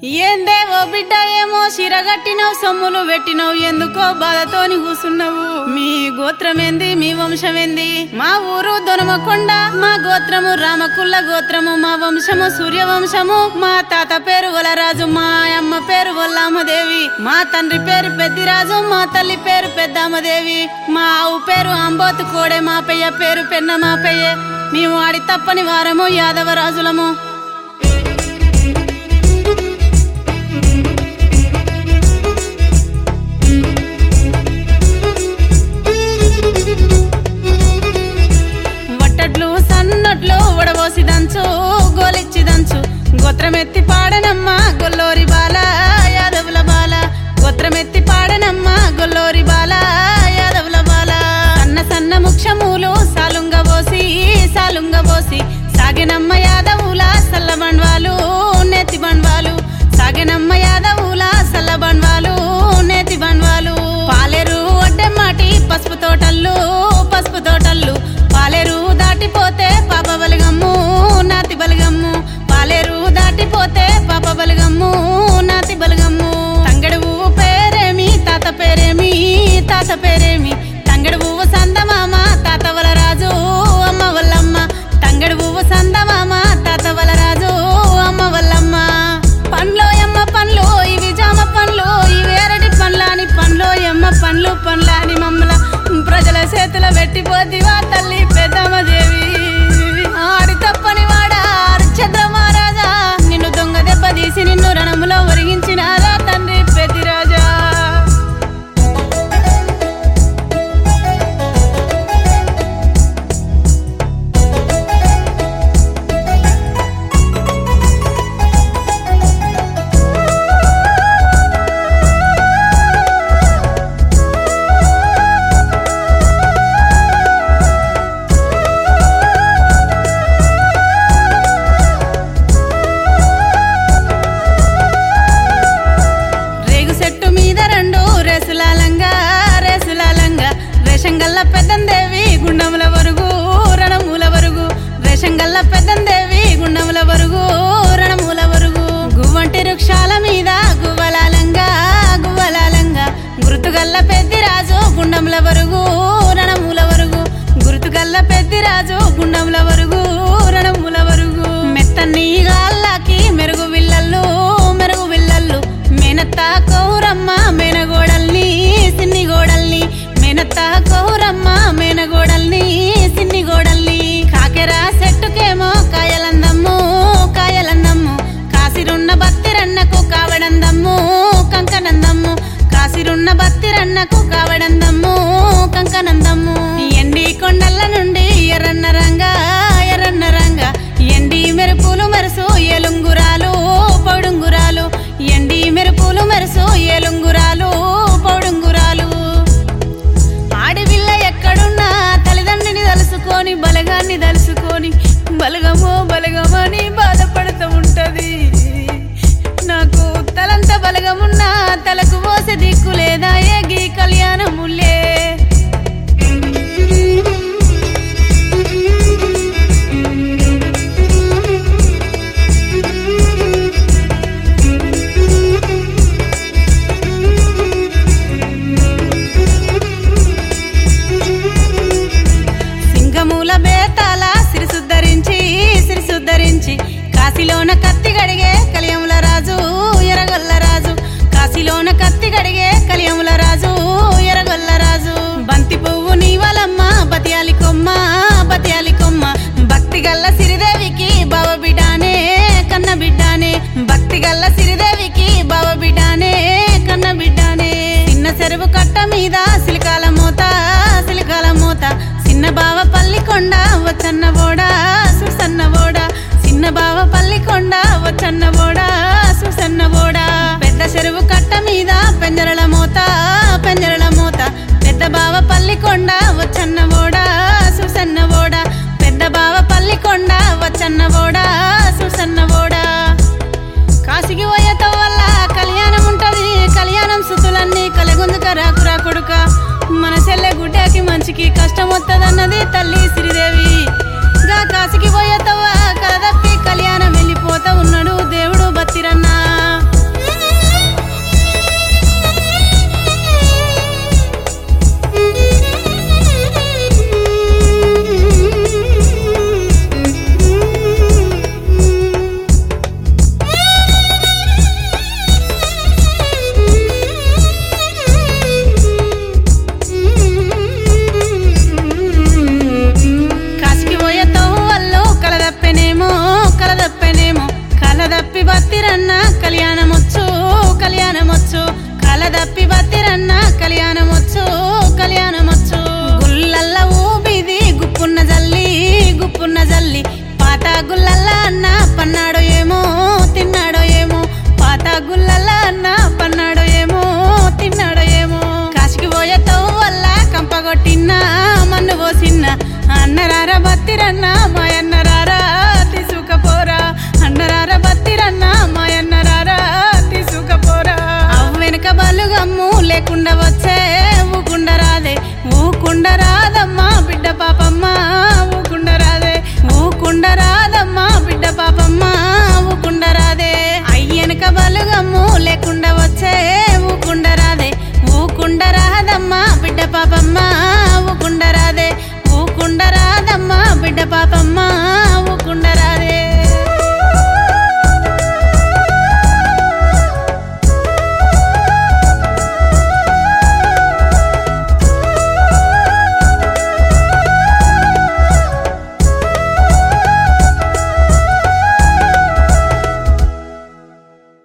ఏందేవో బిడ్డ ఏమో సిరగట్టినవు సొమ్ములు పెట్టినవు ఎందుకో బాధతోని కూసున్నావు మీ గోత్రమేంది మీ వంశమేంది మా ఊరు దొనమకొండ మా గోత్రము రామకుల్ల గోత్రము మా వంశము సూర్యవంశము మా తాత పేరు వలరాజు మా అమ్మ పేరు వల్లామదేవి మా తండ్రి పేరు పెద్దిరాజు మా తల్లి పేరు పెద్దమ్మదేవి మా ఆవు పేరు అంబోతు కోడే మా పెయ్య పేరు పెన్న మా పెయ్యే మేము ఆడి తప్పని వారము యాదవరాజులము వట్టడ్లు సన్నట్లు వడబోసి దంచు గోలిచ్చి దంచు గోత్రమెత్తి పాడనమ్మ గొల్లోరి బాల యాదవుల బాల గోత్రమెత్తి పాడనమ్మ గొల్లోరి బాల యాదవుల బాల సన్న సన్న ముక్షములు సాలుంగ పోసి సాలుంగ పోసి సాగెనమ్మ యాదవుల సల్ల బండ్వాలు నేతి బండ్వాలు సాగెనమ్మ యాదవుల సల్ల బండ్వాలు నేతి బండ్వాలు పాలేరు ఒడ్డెమ్మాటి పసుపు తోటల్లు పసుపు తోటల్లు పాలేరు దాటిపోతే పాప బలగమ్ము నాతి బలగమ్ము పాలేరు దాటిపోతే పాప బలగమ్ము నాతి బలగమ్ము తంగడు పువ్వు పేరేమి తాత పేరేమి తాత పేరేమి తంగడు పువ్వు సందమామ తాత వల రాజు అమ్మ వల్లమ్మ తంగడు పువ్వు సందమామ తాత వల రాజు అమ్మ వల్లమ్మ పండ్లో ఎమ్మ పండ్లు ఇవి జామ పండ్లు ఇవి ఎరటి పండ్లాని పండ్లు ఎమ్మ పండ్లు పండ్లాని మమ్మల ప్రజల చేతుల పెట్టిపోతివా తల్లి పెద్దమ్మదేవి ఆడి తప్పని వాడా హరిశ్చంద్ర మహారాజా నిన్ను దొంగ దెబ్బ తీసి నిన్ను రణములో ఒరిగించినారా తండ్రి పెద్దిరాజా రేగు చెట్టు మీద రెండు రేసులాలంగా రేసులాలంగా రేషంగల్ల పెద్దందేవి గుండముల వరుగు రణముల వరుగు రేషంగల్ల పెద్దందేవి గుండముల వరుగు రణముల వరుగు గువ్వంటి వృక్షాల మీద గువ్వలాలంగా గువ్వలాలంగా గుర్తుగల్ల పెద్దిరాజు గుండముల వరుగు రణముల వరుగు గుర్తుగల్ల పెద్దిరాజు గుండముల వరుగు రణముల వరుగు మెత్తని గాళ్ళకి మెరుగు విల్లల్లు మెరుగు విల్లల్లు మేనత్త కౌరమ్మ మేనగోడల్ని సిన్ని గోడల్ని మేనత్త కౌరమ్మ మేనగోడల్ని సిన్ని గోడల్ని కాకెరా చెట్టుకేమో కాయలందమ్ము కాయలందమ్ము కాసిరున్న బత్తిరన్నకు కావడందమ్ము కంకనందమ్ము కాసిరున్న బత్తిరన్నకు కావడందమ్ము కంకనందమ్ము ఎండి కొండల నుండి ఎర్రన్న రంగా ఎర్రన్న రంగా ఎండి మెరుపులు మెరుసు ఏలుంగురాలు పౌడుంగురాలు ఎండి మెరుపులు మెరుసు ఏలుంగురాలు పౌడుంగురాలు ఆడివిల్ల ఎక్కడున్నా తల్లిదండ్రిని తలుసుకొని బలగాన్ని తలుసుకొని బలగమో బలగమని బాధపడుతూ ఉంటది నాకు తలంత బలగమున్నా తలకు పోసే దిక్కు లేదా ఏగి కళ్యాణములే సింగమూల బేతాల సిరిసుద్ధరించి సిరిసుద్ధరించి కాశీలోన కత్తి గడిగే కలియముల రాజు ఎరగొల్ల రాజు కాశీలోన కత్తి గడిగే కలియముల రాజు ఎరగొల్ల రాజు బంతి పువ్వు నీవలమ్మ బతియాలి కొమ్మ బతియాలి కొమ్మ భక్తి గల్ల సిరిదేవికి బావ బిడ్డానే కన్న బిడ్డానే భక్తి గల్ల సిరిదేవికి బావ బిడ్డానే కన్న బిడ్డానే చిన్న చెరువు కట్ట మీద సిలికాల మూత సిలికాల మూత చిన్న బావ పల్లికొండ వచ్చన్న బోడా సుసన్న బోడా చిన్న బావ పల్లికొండ వచ్చన్న బోడా సుసన్న బోడా పెద్ద చెరువు కట్ట మీద పెంజరల మూత పెంజరల మూత పెద్ద బావ పల్లికొండ వచ్చన్న బోడా సుసన్న బోడా పెద్ద బావ పల్లికొండ వచ్చన్న బోడా సుసన్న బోడా కాశీకి పోయేతో వల్ల కళ్యాణం ఉంటది కళ్యాణం సుతులన్నీ కలగుందుక రాకురా కొడుక మన చెల్లె గుడ్డకి మంచికి కష్టం వత్తదన్నది తల్లి శ్రీదేవి గా కాశీకి పోయేతవ్వ కలదప్పి కళ్యాణం వెళ్ళిపోతా ఉన్నాడు దేవుడు బతిరన్నా తప్పి బతిరన్న కళ్యాణమొచ్చు కళ్యాణమొచ్చు గుల్లల్ల ఊబిది గుప్పున్న జల్లి గుప్పున్న జల్లి పాత గుల్లల్ల అన్న పన్నాడో ఏమో తిన్నాడో ఏమో పాత గుల్లల్ల అన్న పన్నాడో ఏమో తిన్నాడో ఏమో కాశికి పోయే వల్ల కంపగొట్టిన మన్ను పోసిన్న అన్నరార బత్తిరన్న